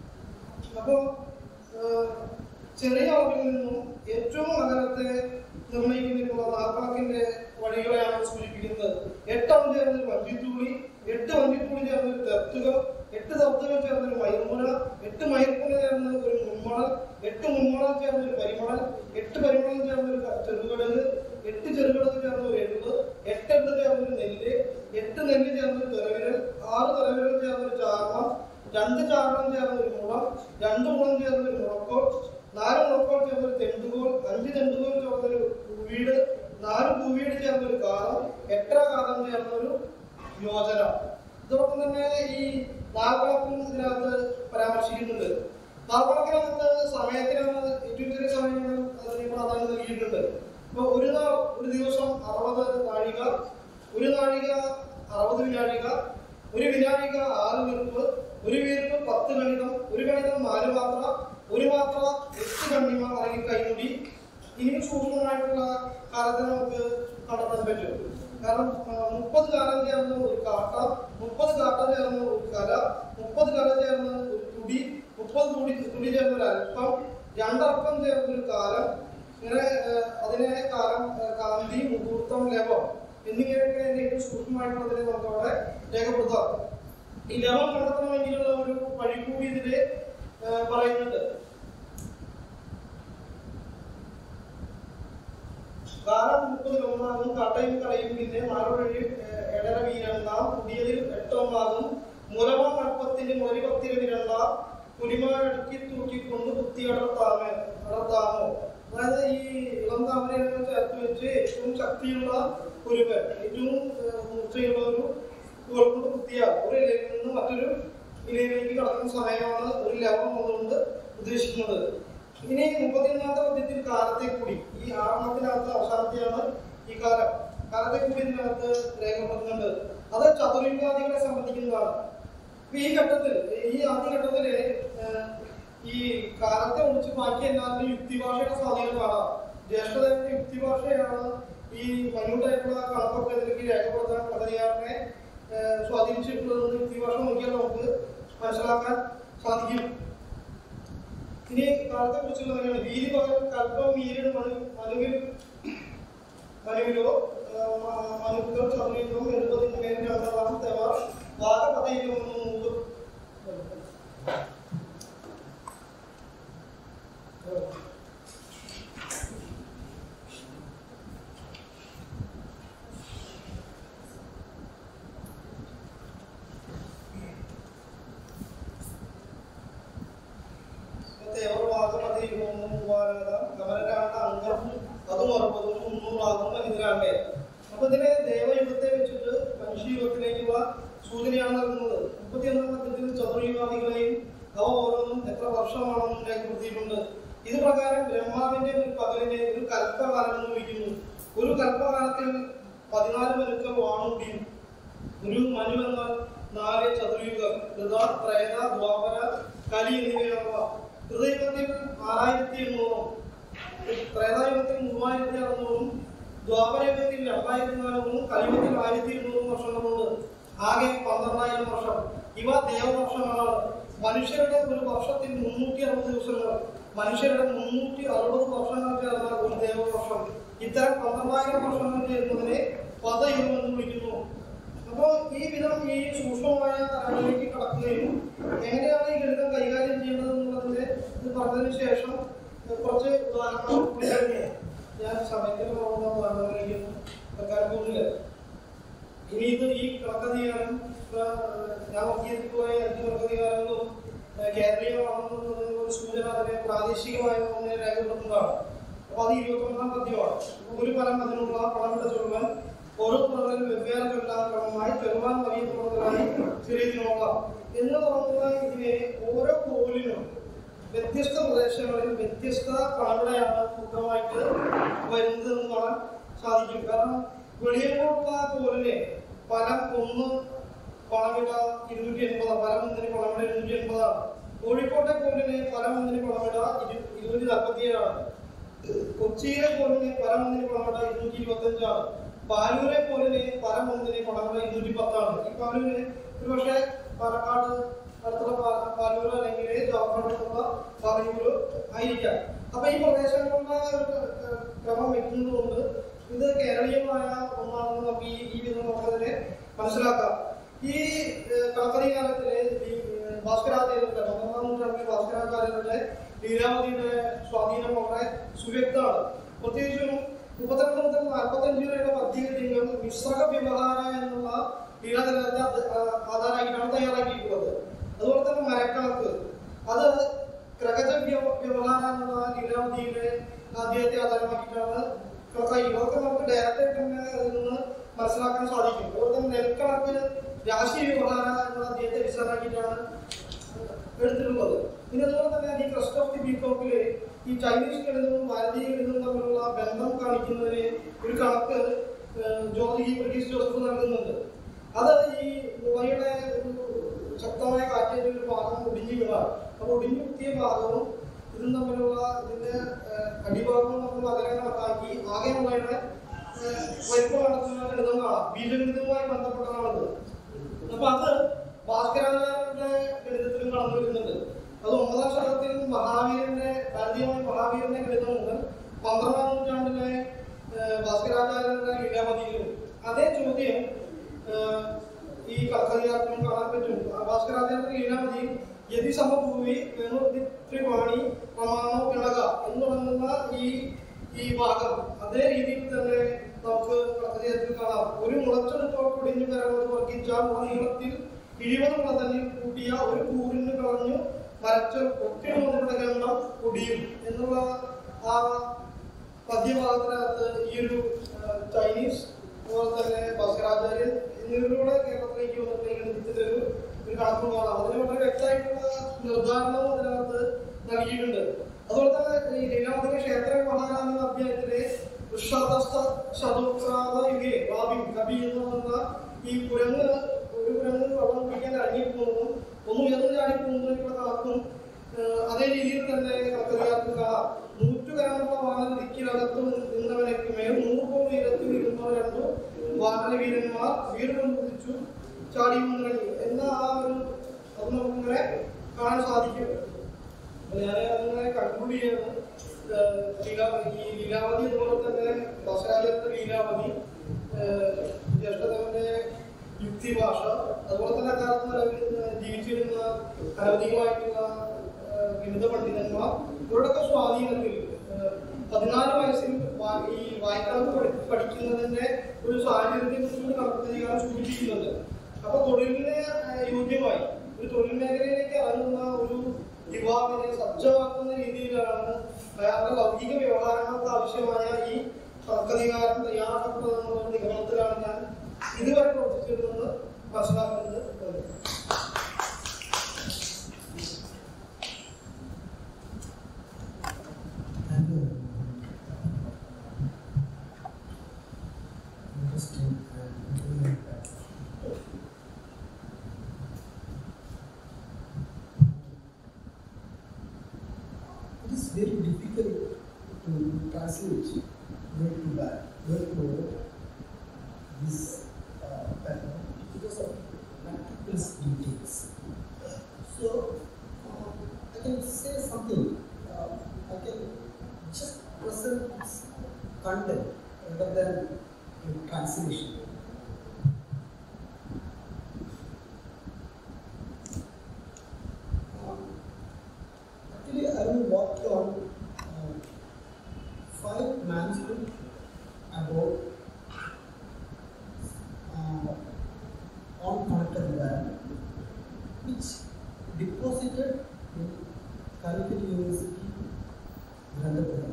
അപ്പോ ഏഹ്, ചെറിയ അളവിൽ നിന്നും ഏറ്റവും അകലത്തെ നിർണ്ണയിക്കുന്നതിനുള്ള നാൽപ്പാക്കിന്റെ വഴികളെയാണ് സൂചിപ്പിക്കുന്നത് എട്ടാം ചേർന്നൊരു വഞ്ചിത്തൂളി എട്ട് വഞ്ചിത്തൂളി ചേർന്നൊരു തെർത്തുകൾ എട്ട് തെർത്തുകൾ ചേർന്നൊരു മൈർമുന എട്ട് മൈർമുന ചേർന്ന ഒരു മുമ്മണൽ എട്ട് മുമ്മണൽ ചേർന്നൊരു പരിമണൽ എട്ട് പരിമണൽ ചേർന്നൊരു ക- ചെറുകടക് എട്ട് ചെറുകടക് ചേർന്ന ഒരു എഴുത് എട്ട് എട്ട് ചേർന്നൊരു നെല്ല് എട്ട് നെല്ല് ചേർന്നൊരു തെറവിരൽ ആറ് തെറവിരൽ ചേർന്നൊരു ചാർണം രണ്ട് ചാർണം ചേർന്നൊരു മുളം രണ്ട് മുളം ചേർന്നൊരു മുളക്കോൾ നാല് മുളക്കോൾ ചേർന്നൊരു തെണ്ടുകോൾ അഞ്ച് തെണ്ടുകോൾ ചേർന്നൊരു പൂവീട് നാല് പൂവീട് ചേർന്നൊരു കാലം എട്ടര കാലം ചേർന്നൊരു യോജന ഇതോടൊപ്പം തന്നെ ഈ നാൽക്കണക്കും ഇതിനകത്ത് പരാമർശിക്കുന്നുണ്ട് നാൽക്കണക്കിനകത്ത് സമയത്തിനാണ് ഏറ്റവും ചെറിയ സമയങ്ങൾ അതിന് പ്രാധാന്യം നൽകിയിട്ടുണ്ട് ഇപ്പൊ ഒരു നാൾ ഒരു ദിവസം അറുപത് നാഴിക ഒരു നാഴിക അറുപത് വിനാഴിക ഒരു വിനാഴിക ആറ് വീർപ്പ് ഒരു വീർപ്പ് പത്ത് ഗണിതം ഒരു ഗണിതം നാല് മാത്ര ഒരു മാത്ര എട്ട് കണ്ണിമ അല്ലെങ്കിൽ കൈമുടി ഇനിയും സൂക്ഷ്മമായിട്ടുള്ള കാലത്തെ നമുക്ക് കണ്ടെത്താൻ പറ്റും കാരണം മുപ്പത് കാലം ചേർന്ന് ഒരു കാട്ട മുപ്പത് കാട്ട ചേർന്ന് ഒരു കല മുപ്പത് കല ചേർന്ന് ഒരു തുടി മുപ്പത് തുടി തുടി ചേർന്ന് ഒരു അല്പം രണ്ടർപ്പം ചേർന്ന് ഒരു കാലം ഇങ്ങനെ ഏഹ്, അതിനെ കാലം ഏഹ്, കാന്തി മുഹൂർത്തം ലവം എന്നിങ്ങനെയൊക്കെ അതിന്റെ ഏറ്റവും സൂക്ഷ്മമായിട്ടുള്ളതിനെ നമുക്ക് അവിടെ രേഖപ്പെടുത്താം ഈ ലവം കണ്ടെത്തണമെങ്കിലുള്ള ഒരു വഴി കൂടി ഇതില് ഏഹ്, പറയുന്നുണ്ട് കാലം മുപ്പതിൽ ഒന്നാകും കാട്ടയും കടയും പിന്നെ നാലോഴി എടര വീരണ്ടാം പുതിയതിൽ എട്ടൊന്നാകും മുലമ മൽപ്പത്തിന് മൊരിപത്തിന് വിരണ്ടാം കുലിമാടുക്കി തൂക്കിക്കൊണ്ട് കുത്തി അടർത്താമേ അടർത്താമോ അതായത് ഈ ഇളം താമരയെ ചേർത്ത് വെച്ച് ഏറ്റവും ശക്തിയുള്ള കുരുവൻ ഏറ്റവും ഏഹ്, മൂർച്ചയുള്ള ഒരു കുവൽ കൊണ്ട് കുത്തിയാൽ ഒരു ഇലയിൽ നിന്ന് മറ്റൊരു ഇലയിലേക്ക് കടക്കുന്ന സമയമാണ് ഒരു ലവം എന്നുകൊണ്ട് ഉദ്ദേശിക്കുന്നത് ഇനി മുപ്പത്തിയൊന്നാമത്തെ പദ്യത്തിൽ കാലത്തെ കൂടി ഈ ആറെണ്ണത്തിനകത്ത് അവസാനത്തെയാണ് ഈ കാലം കാലത്തെ കൂടി ഇതിനകത്ത് രേഖപ്പെടുത്തുന്നുണ്ട് അത് ചതുർയുഗാദികളെ സംബന്ധിക്കുന്നതാണ് അപ്പൊ ഈ ഘട്ടത്തിൽ ഈ ആദ്യഘട്ടത്തില് ഏഹ്, ഈ കാലത്തെ ഒഴിച്ച് ബാക്കി എല്ലാത്തിനും യുക്തിഭാഷയുടെ സ്വാധീനം കാണാം ജ്യേഷ്ഠതയുടെ യുക്തിഭാഷയാണ് ഈ മനുട്ടായിട്ടുള്ള കണക്കൊക്കെ ഇതിലേക്ക് രേഖപ്പെടുത്താൻ പദ്ധതിയാറിനെ സ്വാധീനിച്ചിട്ടുള്ളതെന്ന് യുക്തിഭാഷ നോക്കിയാൽ നമുക്ക് മനസ്സിലാക്കാൻ സാധിക്കും ഇനി കാലത്തെ കുറിച്ചുള്ള കാര്യമാണ് വീതി പകരം കൽപ്പം വീരിന് മനു മനുവിൽ മനുവിലോ മനുക്കൾ ചതുരീകം എഴുപതിന് മേൽ രണ്ടാം തെവ വാഗപതയിലും മുമ്പ് തേവർ വാഗപതയിലും മൂവാരത കമലരാണ്ട അംഗം അതും അറുപതും മുന്നൂറാകും ഇതിലാണ്ടേ അപ്പൊ ഇതിനെ ദേവയുഗത്തെ വെച്ചിട്ട് മനുഷ്യയുഗത്തിലേക്കുള്ള സൂചനയാണ് നൽകുന്നത് മുപ്പത്തിയൊന്നാം പദ്ധതിയിൽ ചതുർയുഗാദികളെയും അവ ഓരോന്നും എത്ര വർഷമാണെന്നും രേഖപ്പെടുത്തിയിട്ടുണ്ട് ഇത് പ്രകാരം ബ്രഹ്മാവിന്റെ ഒരു പകലിനെ ഒരു കൽപ്പകാലം എന്ന് വിളിക്കുന്നു ഒരു കൽപ്പകാലത്തിൽ പതിനാല് മനുക്കൾ വാണുടിയും ഒരു മനു എന്നാൽ നാല് ചതുർയുഗം കൃത ത്രേത ദ്വാപര കലി എന്നിവയാണവ കൃതയുഗത്തിൽ ആറായിരത്തി എണ്ണൂറും ത്രേതായുഗത്തിൽ മൂവായിരത്തി അറുന്നൂറും ദ്വാപരയുഗത്തിൽ രണ്ടായിരത്തി നാനൂറും കലിയുഗത്തിൽ ആയിരത്തി ഇരുന്നൂറും വർഷങ്ങളുണ്ട് ആകെ പന്ത്രണ്ടായിരം വർഷം ഇവ ദേവവർഷങ്ങളാണ് മനുഷ്യരുടെ ഒരു വർഷത്തിൽ മുന്നൂറ്റി അറുപത് ദിവസങ്ങൾ മനുഷ്യരുടെ മുന്നൂറ്റി അറുപത് വർഷങ്ങൾ ചേർന്നാൽ ഒരു ദേവവർഷം ഇത്തരം പന്ത്രണ്ടായിരം വർഷങ്ങൾ ചേരുന്നതിനെ പദയുഗം എന്ന് വിളിക്കുന്നു അപ്പോ ഈ വിധം ഈ സൂക്ഷ്മമായ തലങ്ങളിലേക്ക് കടക്കുകയും എങ്ങനെയാണ് ഈ ഗണിതം കൈകാര്യം ചെയ്യേണ്ടത് എന്നുള്ളതിന്റെ ഇത് പറഞ്ഞതിന് ശേഷം കുറച്ച് ഉദാഹരണങ്ങൾ കൂടി കഴിഞ്ഞ് ഞാൻ സമയത്തിന് പോകുന്ന ഉദാഹരണങ്ങളിലേക്ക് വെക്കാൻ പോകുന്നില്ല ഇനി ഇത് ഈ കണക്കധികാരം ഞാൻ നോക്കിയതിൽ പോയ അഞ്ച് കണക്കധികാരങ്ങളും കേരളീയമാണെന്നുള്ള ഒരു സൂചന അതിനെ പ്രാദേശികമായ ഒന്നിനെ രേഖപ്പെടുത്തുന്നതാണ് അപ്പൊ അത് ഇരുപത്തൊന്നാം പദ്യമാണ് ഒരു ഫലം അതിനുള്ള പണമിട്ട ചൊല്ലുവാൻ ഓരോ തുറകളിൽ വെവ്വേറെ ചൊല്ലാൻ ക്രമമായി ചൊല്ലുവാൻ വലിയ തുറകളായി ചെറിയതിനുള്ള എന്ന് പറഞ്ഞുള്ള ഇതിനെ ഓരോ കോലിനും വ്യത്യസ്ത പ്രദേശങ്ങളിൽ വ്യത്യസ്ത പണവിടയാണ് കൂട്ടമായിട്ട് വരുന്നത് എന്ന് കാണാൻ സാധിക്കും കാരണം വെളിയിലുള്ള കോലിനെ ഫലം ഒന്ന് പണവിട ഇരുന്നൂറ്റി എൺപത് ഫലം ഒന്നിന് പണവിട ഇരുന്നൂറ്റി എൺപതാണ് കോഴിക്കോട്ടെ കോലിന് ഫലം ഒന്നിന് പണവിട ഇരു- ഇരുന്നൂറ്റി നാൽപ്പത്തിയേഴാണ് കൊച്ചിയിലെ കോലിന് ഫലം ഒന്നിന് പണവിട ഇരുന്നൂറ്റി ഇരുപത്തി അഞ്ചാണ് പാലൂരെ കോലിന് ഫലം ഒന്നിന് പണവിട ഇരുന്നൂറ്റി പത്താണ് ഈ പാലൂര് ഒരു പക്ഷേ പാലക്കാട് അടുത്തുള്ള പാ- പാലൂർ അല്ലെങ്കിൽ ജോർഖണ്ഡിലുള്ള പാലൂര് ആയിരിക്കാം അപ്പൊ ഈ പ്രദേശങ്ങളുടെ ഒരു ഏഹ്, ക്രമം വെക്കുന്നതുകൊണ്ട് ഇത് കേരളീയമായ ഒന്നാണെന്ന് നമുക്ക് ഈ ഈ വിധം നമുക്കതിനെ മനസ്സിലാക്കാം ഈ ഏഹ്, കണക്കടി കാലത്തിലെ ഈ ഏഹ്, ഭാസ്കരാചാര്യരുടെ പന്ത്രണ്ടാം നൂറ്റാണ്ടിലെ ഭാസ്കരാചാര്യരുടെ ലീലാവതിയുടെ സ്വാധീനം വളരെ സുവ്യക്തമാണ് പ്രത്യേകിച്ചും മുപ്പത്തിരണ്ട് മുതൽ നാൽപ്പത്തഞ്ച് വരെയുള്ള പദ്യങ്ങൾ മിശ്രക വ്യവഹാര എന്നുള്ള ലീലാചാര്യത്തെ അത് ആ- ആധാരമാക്കിയിട്ടാണ് തയ്യാറാക്കിയിട്ടുള്ളത് അതുപോലെ തന്നെ മരക്കണക്ക് അത് ഗ്രഹജ വ്യ- വ്യവഹാര എന്നുള്ള ലീലാവതിയുടെ അദ്ദേഹത്തെ ആധാരമാക്കിയിട്ടാണ് കണക്കാക്കിയിട്ടുള്ളത് അതൊക്കെ നമുക്ക് ഡയറക്റ്റ് ആയിട്ട് തന്നെ അതിൽ നിന്ന് മനസ്സിലാക്കാൻ സാധിക്കും അതുപോലെ തന്നെ നെൽക്കണക്ക് രാശി വ്യവഹാര എന്നുള്ള അദ്ദേഹത്തെ അടിസ്ഥാനമാക്കിയിട്ടാണ് എടുത്തിട്ടുള്ളത് പിന്നെ അതുപോലെ തന്നെ ഈ ക്രസ്റ്റ് ഓഫ് ദി പീകോക്കില് ഈ ചൈനീസ് ഗണിതവും ഭാരതീയ ഗണിതവും തമ്മിലുള്ള ബന്ധം കാണിക്കുന്നതിന് ഒരു കണക്ക് ഏഹ്, ജ്യോതികി ബ്രിട്ടീഷ് ജോസഫ് നൽകുന്നുണ്ട് അത് ഈ മുളയുടെ ഒരു ശക്തമായ കാറ്റേറ്റ ഒരു ഭാഗം ഒടിഞ്ഞു വീണാൽ അപ്പോൾ ഒടിഞ്ഞു കുത്തിയ ഭാഗവും ഇതും തമ്മിലുള്ള ഇതിന്റെ ഏഹ്, അടിഭാഗവും നമ്മൾ അകലെ കണക്കാക്കി ആകെ മുളയുടെ ഏഹ്, വലിപ്പം നടത്തുന്ന ഗണിതം കാണാം ബീജഗണിതവുമായി ബന്ധപ്പെട്ടതാണത് അപ്പൊ അത് ഭാസ്കരാചാര്യരുടെ ഗണിതത്തിലും കടന്നു വരുന്നുണ്ട് അത് ഒമ്പതാം ശതകത്തിൽ മഹാവീരന്റെ ഭാരതീയമായ മഹാവീരന്റെ ഗണിതം മുതൽ പന്ത്രണ്ടാം നൂറ്റാണ്ടിലെ ഏഹ്, ഭാസ്കരാചാര്യരുടെ ലീലാവതിയിലും അതേ ചോദ്യം ഏഹ്, ഈ കഥയാർക്കും കാണാൻ പറ്റും ആ ഭാസ്കരാചാര്യന്റെ ലീലാവതിയിൽ യതി സമഭൂമി ത്രിവാണി പ്രമാണോ ഗണക എന്ന് തുടങ്ങുന്ന ഈ ഈ ഭാഗം അതേ രീതിയിൽ തന്നെ നമുക്ക് കഥയത്തിൽ കാണാം ഒരു മുളച്ചെടുപ്പോൾ കുടിഞ്ഞു കരമത് വർദ്ധിച്ചാൽ ആ നീളത്തിൽ ഇരുപത് മുള തന്നെ കൂട്ടിയ ഒരു കൂറിന് കളഞ്ഞു വരച്ച ഒത്തിരി ഗണ്ണം കുടിയും എന്നുള്ള ആ പദ്യഭാഗത്തിനകത്ത് ഈ ഒരു ആ, ചൈനീസ് അതുപോലെ തന്നെ ഭാസ്കരാചാര്യൻ എന്നിവരിലൂടെ കേരളത്തിലേക്ക് വന്നിട്ട് ഗണിതത്തിന്റെ ഒരു ഒരു കണക്ക് കാണാം അതിന് വളരെ വ്യക്തമായിട്ടുള്ള നിർദ്ധാരണവും അതിനകത്ത് നൽകിയിട്ടുണ്ട് അതുപോലെ തന്നെ ഈ ലീലാവതിന്റെ ക്ഷേത്ര മഹാരാമ എന്ന അധ്യായത്തിലെ വൃഷാദസ്ഥ ശതോത്സാദ യുഗേ ഭാവി കവി എന്ന് പറയുന്ന ഈ കുരങ്ങ് ഒരു കുരങ്ങ് വെള്ളം കുടിക്കാൻ ഇറങ്ങിപ്പോകുന്നതും ഒന്ന് ഉയർന്നു ചാടി പോകുന്നതിനുള്ള കണക്കും ഏഹ് അതേ രീതിയിൽ തന്നെ കർത്തവ്യാർക്ക് കാണാം നൂറ്റുകരമുള്ള വാനര ദിക്കിലകത്ത് നിന്നവനക്ക് മേൽ നൂറ് ഉയരത്തിൽ ഇരുന്നവർ രണ്ടു വാനര വീരന്മാർ വീടുകൊണ്ട് കുതിച്ചു ചാടി മുന്നണി എന്ന ആ ഒരു അത് നമുക്കിങ്ങനെ കാണാൻ സാധിക്കും അപ്പൊ ഞാൻ അങ്ങനെ കൺക്ലൂഡ് ചെയ്യാണ് ഏഹ് ലീലാ- ഈ ലീലാവതി അതുപോലെ തന്നെ ദശരാജന്റെ ലീലാവതി ഏഹ് ജ്യേഷ്ഠദേവന്റെ യുക്തിഭാഷ അതുപോലെ തന്നെ അക്കാലത്ത് നിലവിൽ ജീവിച്ചിരുന്ന അനവധികമായിട്ടുള്ള ഏഹ് ഗണിത പണ്ഡിതന്മാർ ഇവരുടെയൊക്കെ സ്വാധീനത്തിൽ ഏഹ് പതിനാല് വയസ്സിൽ വാ- ഈ വായിക്കണത് പഠി- പഠിക്കുന്നതിന്റെ ഒരു സാഹചര്യത്തെ കുറിച്ച് കണക്കുകാരൻ സൂചിപ്പിക്കുന്നുണ്ട് അപ്പൊ തൊഴിലിന് ഏഹ് യോഗ്യമായി ഒരു തൊഴിൽ മേഖലയിലേക്ക് ഇറങ്ങുന്ന ഒരു യുവാവിനെ സജ്ജമാക്കുന്ന രീതിയിലാണ് അയാളുടെ ലൗകിക വ്യവഹാരങ്ങൾക്ക് ആവശ്യമായ ഈ കണക്കധികാരം തയ്യാറാക്കപ്പെടുന്ന നിഗമനത്തിലാണ് ഞാൻ ഇതുവരെ പ്രവർത്തിച്ചിരുന്നത് മനസ്സിലാക്കുന്നത് Thank you. Interesting and very impactful. It is very difficult to translate word to back, word to word, this uh, pattern because of practical details. So, uh, I can say something. Uh, I can just present its content rather than a translation. Um, actually, I will work on uh, five manuscripts about uh, on connected environment which deposited in Calicut University, Grandapuram.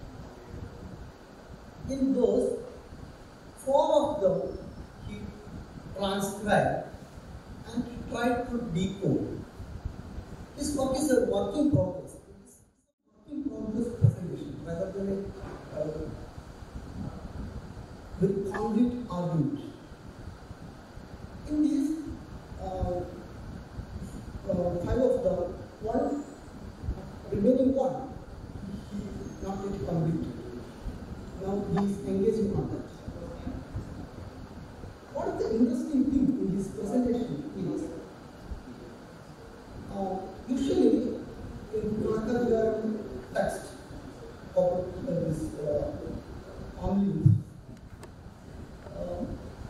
In those, four of them he transcribed and tried to decode. This work is a work in progress. It is a work in progress presentation rather than a uh, very concrete argument. In these uh, uh, five of them, one remaining one, he not yet completed. Now he is engaging on that. What is the interesting thing in his presentation is, uh, usually in Kanakavigaram text of uh, this uh, only uh,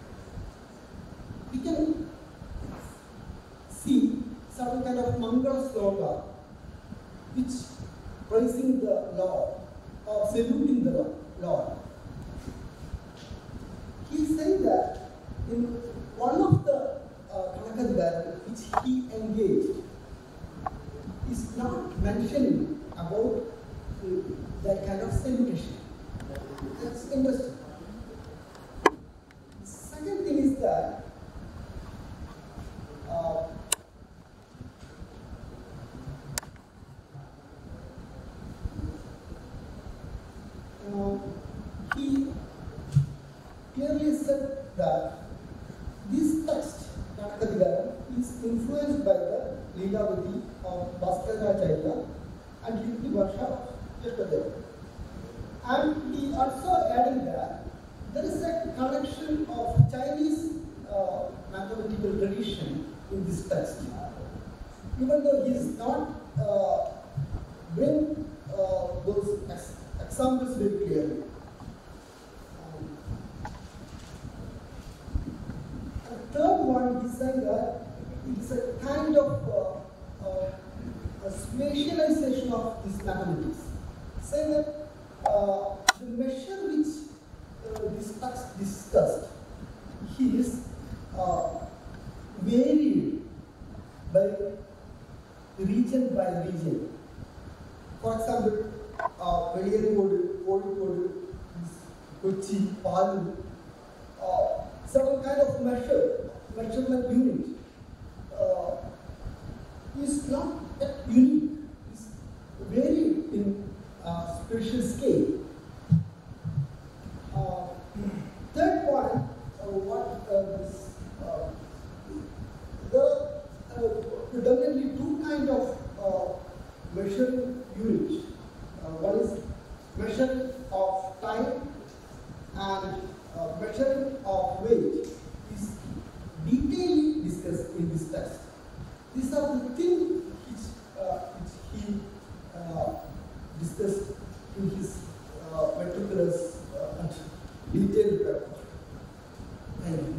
we can see some kind of Mangala sloka which praising the Lord or saluting the Lord. He said that in one of the uh, Kanakadvaram which he engaged is not mentioning about uh, that kind of salutation. That's interesting. The second thing is that uh, uh, he clearly said that this text Leelavati of Bhaskaracharia and Yuki Varsha of Jaspadeva. And he also added that there is a connection of Chinese uh, mathematical tradition in this text. Even though he is not uh, bring uh, those ex- examples very clearly. Um, and third one, he said that it is a kind of uh, uh, a spatialization of this mathematics. Saying that uh, the measure which uh, this text discussed is uh, varied by region by region. For example, uh, Veliyankode Kozhikode Kochi Paloor uh, certain kind of measure, measurement unit uh, is not that unique, is varied in uh, spatial scale. Uh, third point, uh, what uh, this, uh, there are uh, predominantly two kind of uh, measuring units. Uh, one is measuring of time and uh, measuring of weight is detailedly discussed in this text. These are the things which, uh, which he uh, discussed in his uh, meticulous uh, and detailed paper. Thank you.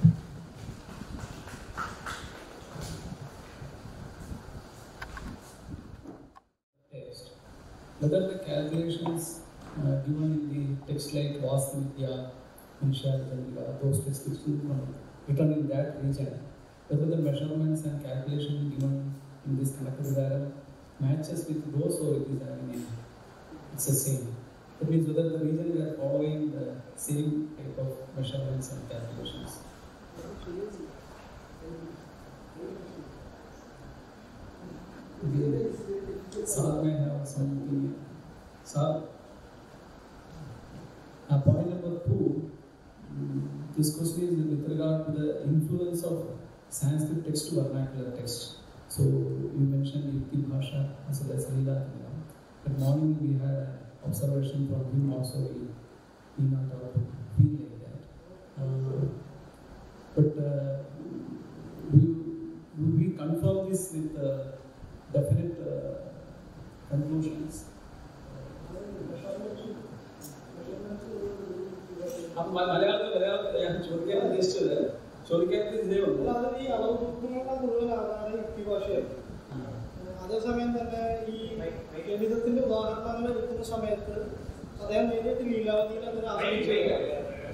text. Whether the calculations uh, given in the text like Vastuvidya, Manishal, Chandrika, those texts which are written in that region, whether the measurements and calculation given in this connected diagram matches with those or it is having a, it's the same. That means whether the region we are following the same type of measurements and calculations. The Sir may have some opinion. Sir, uh, point number two, mm, this question is with regard to the influence of Sanskrit text to vernacular text. So you mentioned Yukti Bhasha as well as Leela Tinam. But morning we had an observation from him also, he, he not allowed to feel like that. Uh, but uh, do, you, do we confirm this with uh, definite uh, conclusions? അപ്പം മലയാളത്തിൽ മലയാളത്തിൽ ഞാൻ ചോദിക്കാൻ ഉദ്ദേശിച്ചത് ചോദിക്കാൻ ഇതേ ഉള്ളൂ അല്ലാതെ ഈ അളവ് തൂക്കങ്ങളുടെ മുഴുവൻ ആധാരം യുക്തിഭാഷയാണ് അതേസമയം തന്നെ ഈ ഗണിതത്തിന്റെ ഉദാഹരണങ്ങൾ എടുക്കുന്ന സമയത്ത് അദ്ദേഹം നേരിട്ട് ലീലാവതിയിൽ അതിനെ ആശ്രയിച്ചില്ല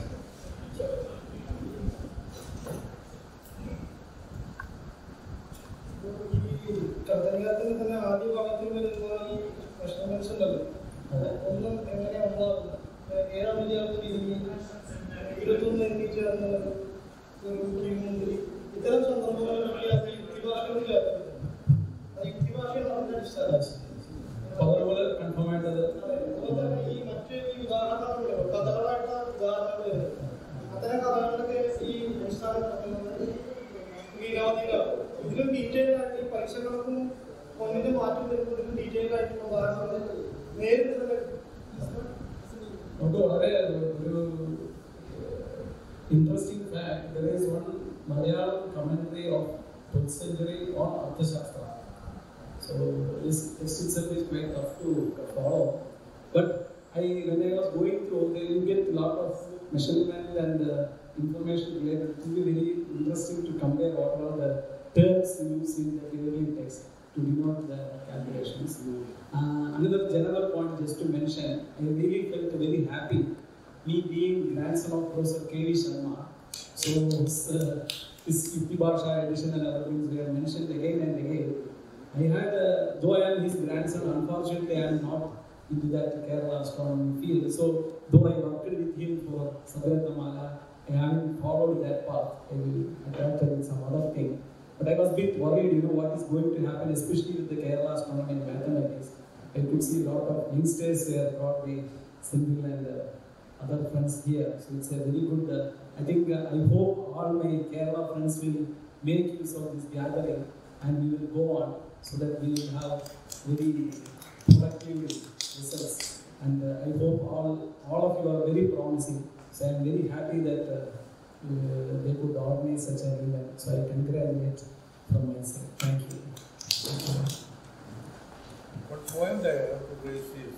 ഈ കർത്തനികത്തിൽ തന്നെ ആദ്യ ഭാഗത്തിൽ വരുന്ന ഈ മെഷർമെന്റ്സ് ഉണ്ടല്ലോ അതെ. ഒന്നും എങ്ങനെയാ ഉണ്ടാകുന്നത് ഏഴാം വിദ്യാർത്ഥി രീതിയിൽ ഇരുപത്തൊന്ന് എണ്ണി ചേർന്നത് മുന്തിരി ഇത്തരം സന്ദർഭങ്ങളിലൊക്കെ അത് യുക്തിഭാഷകൾ ചേർക്കുന്നത് അത് യുക്തിഭാഷയാണ് അതിന്റെ അടിസ്ഥാനം അതുപോലെ കൺഫേം ആയിട്ടത് അതുപോലെ തന്നെ ഈ മറ്റ് ഈ ഉദാഹരണങ്ങളുണ്ടല്ലോ കഥകളായിട്ടുള്ള ഉദാഹരണങ്ങൾ വരുന്നത് അത്തരം കഥകളിലൊക്കെ ഈ അടിസ്ഥാനം നടക്കുന്നത് ലീലാവതിയിലാണ് ഇതിലും ഡീറ്റെയിൽ ആയിട്ട് ഈ പരീക്ഷകൾക്കും ഒന്നിന്റെ മാറ്റം വരുന്നതിലും ഡീറ്റെയിൽ ആയിട്ടുള്ള ഉദാഹരണങ്ങൾ നേരിട്ട് തന്നെ നമുക്ക് വളരെ ഒരു interesting fact there is one Malayalam commentary of twelfth century on Arthashastra so this text itself is quite tough to follow but I when I was going through there you get a lot of measurement and uh, information related it will be very interesting to compare what are the terms used in the Hegelian text to denote the calculations. Uh, another general point just to mention, I really felt very happy, me being grandson of Professor K.V. Sharma. So this, uh, this Yukti Bhasha edition and other things were mentioned again and again. I had, uh, though I am his grandson, unfortunately I am not into that Kerala astronomy field. So though I worked with him for Sadhyatamala, I haven't followed that path. I will adapt with some other thing. But I was a bit worried, you know, what is going to happen, especially with the Kerala astronomy and mathematics. I could see a lot of youngsters here, probably Sindhil and uh, other friends here. So it's a very good, uh, I think, uh, I hope all my Kerala friends will make use of this gathering and we will go on so that we will have very productive results. And uh, I hope all, all of you are very promising. So I'm very happy that uh, uh, they could organize such an event. So I congratulate from my side. Thank you. One point I have to raise is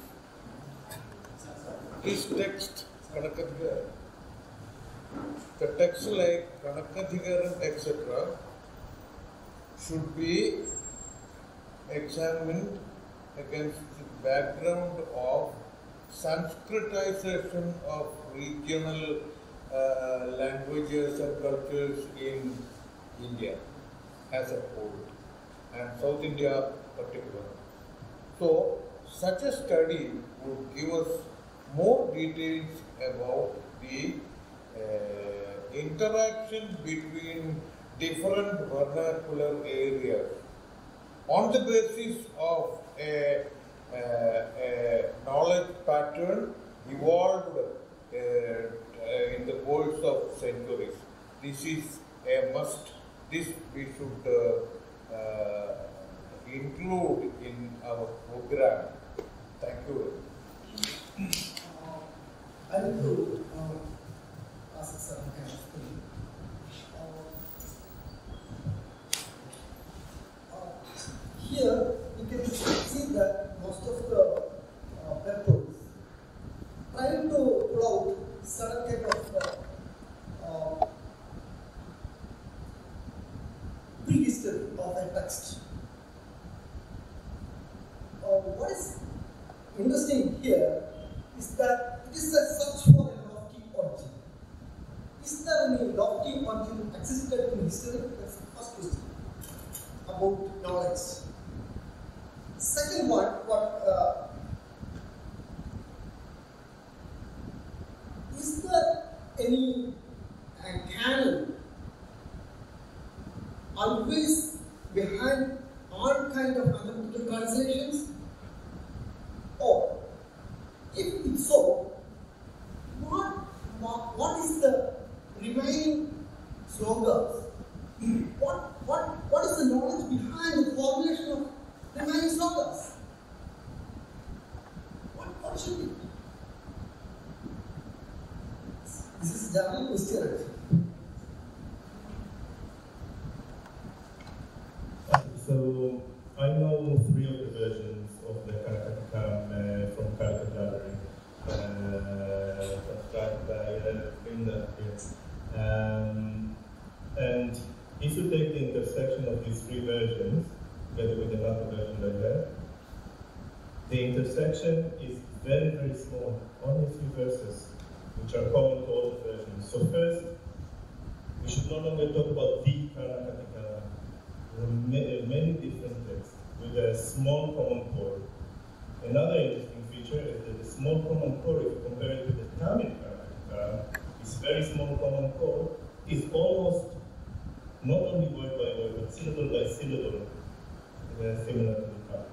this text, Kanakadhikar, the text like Kanakadhikaran, etc., should be examined against the background of Sanskritization of regional uh, languages and cultures in India as a whole and South India particularly. So, such a study would give us more details about the uh, interaction between different vernacular areas on the basis of a, uh, a knowledge pattern evolved uh, uh, in the course of centuries. This is a must. This we should uh, uh, include in our program. Thank you. I need to uh, ask some kind of thing. Uh, uh, here you can see that most of the uh, peppers trying to pull out certain kind of uh, uh, prehistory of a text. Uh, what is interesting here is that it is a search for a lofty origin. Is there any lofty origin existed in history? That's the first question about knowledge. Second one, what uh, is there any uh, canon always behind all kind of mathematical translations? Or if it's so, what, what, what is the remaining slogans? What, what, what is the knowledge behind the formulation of remaining slogans? What, what should be? This is a general question actually. So I know three of the versions of the Karakatikam uh, from Karaka Gallery, uh, transcribed by uh, Linda here. Um, and if you take the intersection of these three versions, together with another version that I have, the intersection is very, very small, only a few verses, which are common to all the versions. So first, we should no longer talk about the Karakatika there are many, many different texts with a small common core. Another interesting feature is that the small common core, if you compare it with the Tamil Karnataka, this very small common core is almost not only word by word, but syllable by syllable, uh, similar to the Tamil.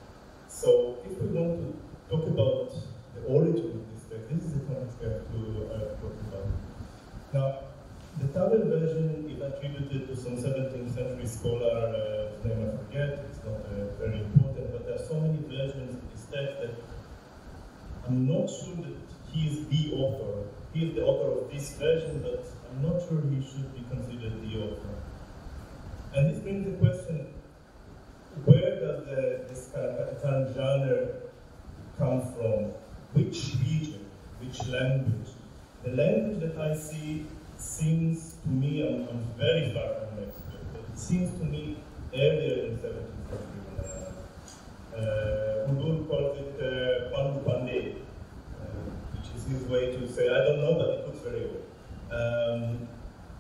So if we want to talk about the origin of this text, this is the context we have to uh, talk about. Now, the Tamil version is attributed to some 17th century scholar, uh, whose name I forget, it's not uh, very important, but there are so many versions of this text that I'm not sure that he is the author. He is the author of this version, but I'm not sure he should be considered the author. And this brings the question, where does the, this kind of Katan genre come from? Which region? Which language? The language that I see seems to me, I'm, I'm very far from an expert, but it seems to me earlier in 17th century. Uh, uh, Hudur calls it uh, Pandu Pande, uh, which is his way to say, I don't know, but it looks very old. Um,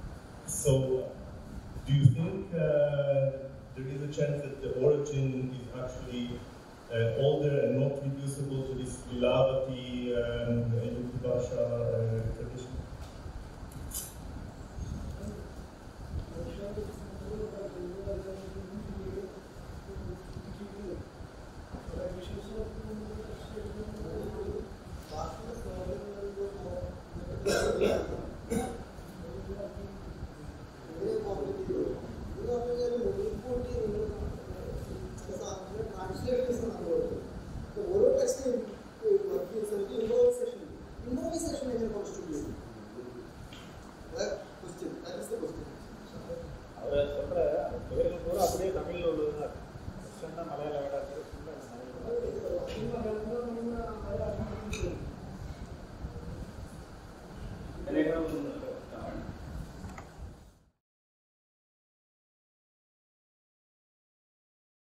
so, do you think uh, there is a chance that the origin is actually uh, older and not reducible to this Lilavati and Egypt Basha uh, tradition? മുൻകൂട്ടി சொல்ற அந்த பேர்கள் பூரா அப்படியே தமிழ்ல உள்ளதுதான் இருக்கு கிருஷ்ணன் தான் மலையாள வேட